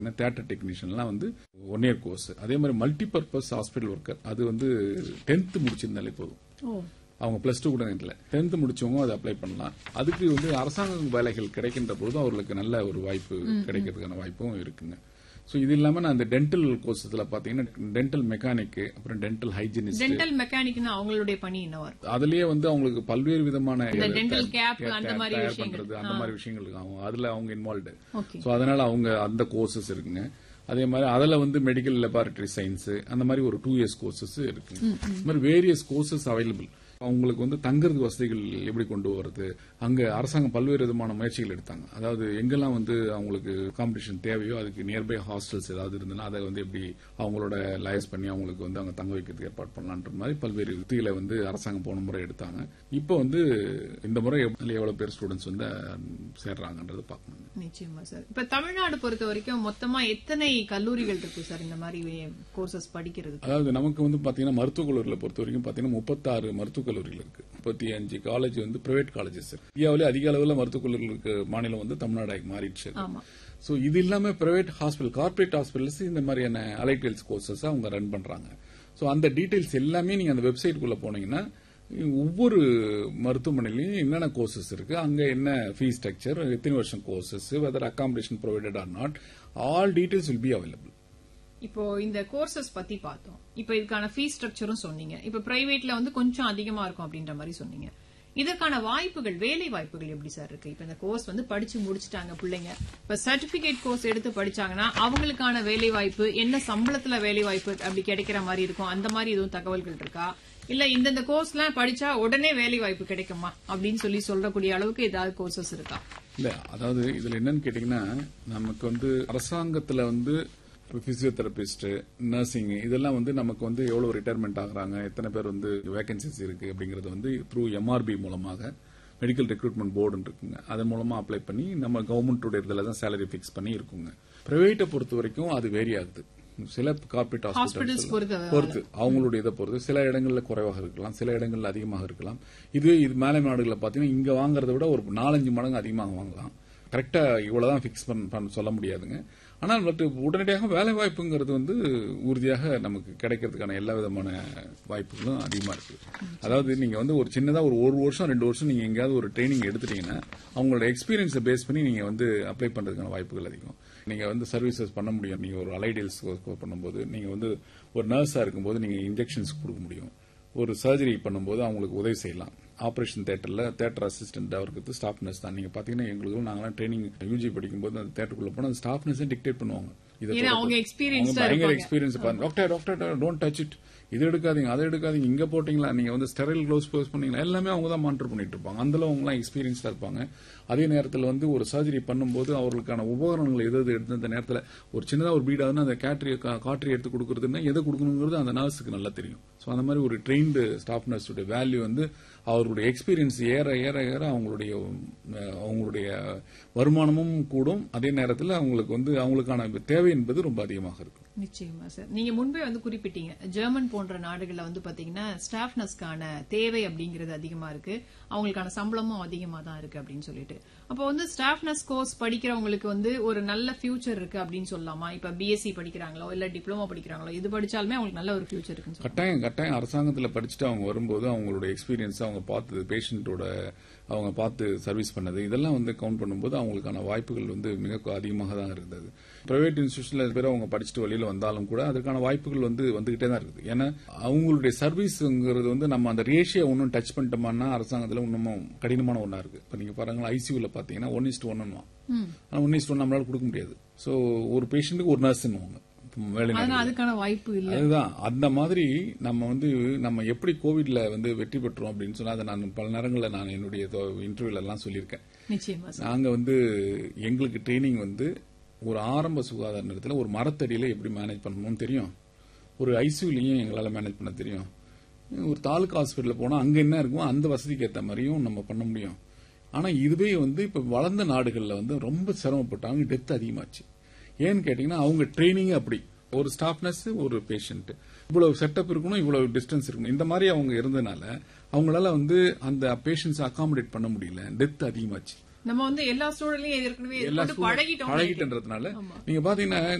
Theatre டெக்னீஷியன்லாம் வந்து one year course அதே மாதிரி மல்டி பர்பஸ் ஹாஸ்பிட்டல் ஒர்க்கர் அது வந்து டென்த் முடிச்சிருந்தாலே போதும் ஓ அவங்க பிளஸ் டூ கூட இல்லை டென்த் முடிச்சவங்க அதை அப்ளை பண்ணலாம் அதுக்கு வந்து அரசாங்க வேலைகள் கிடைக்கின்ற பொழுது அவர்களுக்கு நல்ல ஒரு வாய்ப்பு கிடைக்கிறதுக்கான வாய்ப்பும் இருக்குங்க ஸோ இது இல்லாம நான் இந்த டென்டல் கோர்ஸஸ்ல பாத்தீங்கன்னா டென்டல் மெக்கானிக் அப்புறம் டென்டல் ஹைஜினிஸ்ட் டென்டல் மெக்கானிக்னா அவங்களுடைய பணி என்னவா இருக்கும் அதுலயே வந்து அவங்களுக்கு பல்வேறு விதமான இந்த தயார் dental cap அந்த மாதிரி தயார் விஷயங்கள். பண்றது அந்த மாதிரி விஷயங்கள் இருக்கு. அவங்க அதுல அவங்க இன்வால்வ்டு ஓகே ஸோ அதனால அவங்க அந்த கோர்சஸ் இருக்குங்க அதே மாதிரி அதில் வந்து மெடிக்கல் லெபார்டரி சயின்ஸ் அந்த மாதிரி ஒரு டூ இயர்ஸ் கோர்சஸ் இருக்குங்க இந்த மாதிரி வேரியஸ் கோர்சஸ் அவைலபிள் அவங்களுக்கு வந்து தங்குறதுக்கு வசதிகள் எப்படி கொண்டு வரது அங்க அரசாங்கம் பல்வேறு விதமான முயற்சிகள் எடுத்தாங்க அதாவது எங்கெல்லாம் வந்து அவங்களுக்கு காம்படிஷன் தேவையோ அதுக்கு நியர்பை ஹாஸ்டல்ஸ் ஏதாவது இருந்ததுன்னா அதை வந்து எப்படி அவங்களோட லயஸ் பண்ணி அவங்களுக்கு வந்து அங்க தங்க வைக்கிறதுக்கு ஏற்பாடு பண்ணலான்ற மாதிரி பல்வேறு யுக்திகளை வந்து அரசாங்கம் போன முறை எடுத்தாங்க இப்போ வந்து இந்த முறை எவ்வளவு பேர் ஸ்டூடெண்ட்ஸ் வந்து சேர்றாங்கன்றது பார்க்கணும் நிச்சயமா சார் இப்ப தமிழ்நாடு பொறுத்த வரைக்கும் மொத்தமா எத்தனை கல்லூரிகள் இருக்கு சார் இந்த மாதிரி கோர்சஸ் படிக்கிறது அதாவது நமக்கு வந்து பாத்தீங்கன்னா மருத்துவக் கல்லூரியில பொறுத்த வரைக்கும் பாத்தீங்கன்னா முப்பத்தாறு மருத்துவக் கல்லூரிகள் இருக்கு முப்பத்தி அஞ்சு காலேஜ் வந்து பிரைவேட் காலேஜஸ் இந்தியாவிலே அதிக அளவில் மருத்துவக் கல்லூரிகள் இருக்க மாநிலம் வந்து தமிழ்நாடு மாறிடுச்சு ஆமா சோ இது இல்லாம பிரைவேட் ஹாஸ்பிட்டல் கார்பரேட் ஹாஸ்பிட்டல்ஸ் இந்த மாதிரியான அலைட்டெல்ஸ் கோர்சஸ் அவங்க ரன் பண்றாங்க சோ அந்த டீடைல்ஸ் எல்லாமே நீங்க அந்த வெப்சைட்குள்ள போனீங்கன்னா ஒவ்வொரு மருத்துவமனையிலையும் என்னென்ன கோர்சஸ் இருக்கு அங்க என்ன ஃபீஸ் ஸ்ட்ரக்சர் எத்தனை வருஷம் courses whether accommodation provided or not all details will be available இப்போ இந்த கோர்சஸ் பத்தி பார்த்தோம் இப்போ இதுக்கான ஃபீஸ் ஸ்ட்ரக்சரும் சொன்னீங்க இப்போ பிரைவேட்ல வந்து கொஞ்சம் அதிகமா இருக்கும் அப்படின்ற மாதிரி சொன்னீங்க இதற்கான வாய்ப்புகள் வேலை வாய்ப்புகள் எப்படி சார் இருக்கு இப்ப இந்த கோர்ஸ் வந்து படிச்சு முடிச்சிட்டாங்க பிள்ளைங்க இப்ப சர்டிபிகேட் கோர்ஸ் எடுத்து படிச்சாங்கன்னா அவங்களுக்கான வேலை வாய்ப்பு என்ன சம்பளத்துல வேலை வாய்ப்பு அப்படி கிடைக்கிற மாதிரி இருக்கும் அந்த மாதிரி எதுவும் தகவல்கள் இருக்கா இல்ல இந்தந்த கோர்ஸ்லாம் படிச்சா உடனே வேலை வாய்ப்பு கிடைக்குமா அப்படின்னு சொல்லி சொல்லக்கூடிய அளவுக்கு ஏதாவது கோர்சஸ் இருக்கா இல்ல அதாவது இதுல என்னன்னு கேட்டீங்கன்னா நமக்கு வந்து அரசாங்கத்துல வந்து பிசியோதெரபிஸ்ட் நர்சிங் இதெல்லாம் வந்து நமக்கு வந்து எவ்வளவு ரிட்டையர்மெண்ட் ஆகுறாங்க எத்தனை பேர் வந்து வேகன்சிஸ் இருக்கு அப்படிங்கறது வந்து த்ரூ எம்ஆர்பி மூலமாக மெடிக்கல் ரெக்ரூட்மெண்ட் போர்டு இருக்குங்க அதன் மூலமா அப்ளை பண்ணி நம்ம கவர்மெண்டோட இதுல தான் சேலரி பிக்ஸ் பண்ணி இருக்குங்க பிரைவேட்டை பொறுத்த வரைக்கும் அது வேரி ஆகுது சில கார்பரேட் ஹாஸ்பிட்டல்ஸ் ஹாஸ்பிட்டல்ஸ் பொறுத்த பொறுத்து அவங்களுடைய இதை பொறுத்து சில இடங்கள்ல குறைவாக இருக்கலாம் சில இடங்கள்ல அதிகமாக இருக்கலாம் இது இது மேலை நாடுகளில் பாத்தீங்கன்னா இங்க வாங்குறதை விட ஒரு நாலஞ்சு மடங்கு அதிகமாக வாங்கலாம் கரெக்டா இவ்வளவுதான் பிக்ஸ் பண்ண சொல்ல முடியாதுங்க ஆனால் பட் உடனடியாக வேலை வாய்ப்புங்கிறது வந்து உறுதியாக நமக்கு கிடைக்கிறதுக்கான எல்லா விதமான வாய்ப்புகளும் அதிகமா இருக்கு அதாவது நீங்க வந்து ஒரு சின்னதா ஒரு ஒரு வருஷம் ரெண்டு வருஷம் நீங்க எங்கேயாவது ஒரு ட்ரைனிங் எடுத்துட்டீங்கன்னா அவங்களோட எக்ஸ்பீரியன்ஸை பேஸ் பண்ணி நீங்க வந்து அப்ளை பண்றதுக்கான வாய்ப்புகள் அதிகம் நீங்க வந்து சர்வீசஸ் பண்ண முடியும் நீங்க ஒரு அலைடியல்ஸ் பண்ணும்போது நீங்க வந்து ஒரு நர்ஸா இருக்கும்போது நீங்க இன்ஜெக்ஷன்ஸ் கொடுக்க முடியும் ஒரு சர்ஜரி பண்ணும்போது அவங்களுக்கு உதவி செய்யலாம் ஆபரேஷன் தேட்டர்ல தேட்டர் அசிஸ்டன்ட் அவருக்கு ஸ்டாஃப் நர்ஸ் தான் நீங்க பாத்தீங்கன்னா எங்களுக்கு நாங்களாம் ட்ரைனிங் யூஜி படிக்கும்போது அந்த தேட்டருக்குள்ள போனா அந்த ஸ்டாஃப் நர்ஸே டிக்டேட் பண்ணுவாங்க இதை ஏன்னா அவங்க தொடர்ந்து. experienced அவங்க ஆ பயங்கர இருப்பாங்க. எக்ஸ்பீரியன்ஸ் பாருங்க doctor doctor don't touch it இது எடுக்காதீங்க அதை எடுக்காதீங்க இங்க போட்டீங்களா நீங்க வந்து ஸ்டெரைல் க்ளோஸ் க்ளோஸ் பண்ணீங்களா எல்லாமே அவங்க தான் மானிட்டர் பண்ணிட்டு இருப்பாங்க அந்த அவங்க எல்லாம் எக்ஸ்பீரியன்ஸ்டா இருப்பாங்க அதே நேரத்தில் வந்து ஒரு சர்ஜரி பண்ணும்போது அவர்களுக்கான உபகரணங்கள் எது எது எடுத்து அந்த நேரத்தில் ஒரு சின்னதா ஒரு பீடாதுன்னா அந்த கேட்ரி காற்று எடுத்து கொடுக்கறதுன்னா எதை கொடுக்கணுங்கிறது அந்த நர்ஸுக்கு நல்லா தெரியும் ஸோ அந்த மாதிரி ஒரு ட்ரெயின்டு ஸ்டாஃப் நர்ஸுடைய வேல்யூ வந்து அவர்களுடைய எக்ஸ்பீரியன்ஸ் ஏற ஏற ஏற அவங்களுடைய அஹ், அவங்களுடைய வருமானமும் கூடும் அதே நேரத்தில் அவங்களுக்கு வந்து அவங்களுக்கான தேவை என்பது ரொம்ப அதிகமாக இருக்கும் நிச்சயமா சார் நீங்க முன்பே வந்து குறிப்பிட்டீங்க ஜெர்மன் போன்ற நாடுகள்ல வந்து பாத்தீங்கன்னா ஸ்டாஃப் நர்ஸ்க்கான தேவை அப்படிங்கிறது அதிகமா இருக்கு அவங்களுக்கான சம்பளமும் அதிகமா தான் இருக்கு அப்படின்னு சொல்லிட்டு அப்போ வந்து ஸ்டாஃப் நர்ஸ் கோர்ஸ் படிக்கிறவங்களுக்கு வந்து ஒரு நல்ல ஃபியூச்சர் இருக்கு அப்படின்னு சொல்லலாமா இப்ப பிஎஸ்சி படிக்கிறாங்களோ இல்ல டிப்ளமோ படிக்கிறாங்களோ இது படிச்சாலுமே அவங்களுக்கு நல்ல ஒரு ஃபியூச்சர் இருக்குன்னு சொல்லலாம் கட்டாயம் கட்டாயம் அரசாங்கத்தில் படிச்சுட்டு அவங்க வரும்போது அவங்களோட எக்ஸ்பீரியன்ஸ் அவங்க பார்த்தது பேஷண்ட்டோட அவங்க பார்த்து சர்வீஸ் பண்ணது இதெல்லாம் வந்து கவுண்ட் பண்ணும்போது அவங்களுக்கான வாய்ப்புகள் வந்து மிக அதிகமாக தான் இருந்தது பிரைவேட் இன்ஸ்டியூஷன்ல பேர் அவங்க படிச்சுட்டு வெளியில வந்தாலும் கூட அதற்கான வாய்ப்புகள் வந்து வந்துகிட்டே தான் இருக்குது ஏன்னா அவங்களுடைய சர்வீஸ்ங்கிறது வந்து நம்ம அந்த ரேஷியோ ஒன்றும் டச் பண்ணிட்டோம்னா அரசாங்கத்தில் இன்னமும் கடினமான ஒன்றா இருக்கு இப்போ நீங்க பாருங்களா ஐசியூல பார்த்தீங்கன்னா ஒன் இஸ்ட் ஒன்னு ஆனால் ஒன் இஸ்ட் ஒன் நம்மளால கொடுக்க முடியாது ஸோ ஒரு பேஷண்ட்டுக்கு ஒரு நர்ஸ்ன்னுவாங்க வேலை அதனால அதுக்கான வாய்ப்பு இல்ல அதுதான் அந்த மாதிரி நம்ம வந்து நம்ம எப்படி கோவிட்ல வந்து வெற்றி பெற்றோம் அப்படின்னு சொன்னா அதை நான் பல நேரங்களில் நான் என்னுடைய இன்டர்வியூல எல்லாம் சொல்லியிருக்கேன் நிச்சயமா சார் நாங்க வந்து எங்களுக்கு ட்ரைனிங் வந்து ஒரு ஆரம்ப சுகாதார நிலையத்தில் ஒரு மரத்தடியில எப்படி மேனேஜ் பண்ணணும்னு தெரியும் ஒரு ஐசியூலையும் எங்களால் மேனேஜ் பண்ண தெரியும் ஒரு தாலுக்கா ஹாஸ்பிட்டலில் போனால் அங்கே என்ன இருக்குமோ அந்த வசதிக்கு ஏற்ற மாதிரியும் நம்ம பண்ண முடியும் ஆனால் இதுவே வந்து இப்போ வளர்ந்த நாடுகளில் வந்து ரொம்ப சிரமப்பட்டாங்க டெத் அதிகமாச்சு ஏன்னு கேட்டிங்கன்னா அவங்க ட்ரைனிங் அப்படி ஒரு ஸ்டாஃப் நர்ஸ் ஒரு பேஷண்ட் இவ்வளவு செட்டப் இருக்கணும் இவ்வளவு டிஸ்டன்ஸ் இருக்கணும் இந்த மாதிரி அவங்க இருந்ததுனால அவங்களால வந்து அந்த பேஷண்ட்ஸ் அகாமடேட் பண்ண முடியல டெத் அதிகமாச்சு நம்ம வந்து எல்லா சூழலையும் ஏற்கனவே எல்லா கொண்டு சூழல் பழகிட்டோம் பழகிட்டன்றதுனால நீங்க பாத்தீங்கன்னா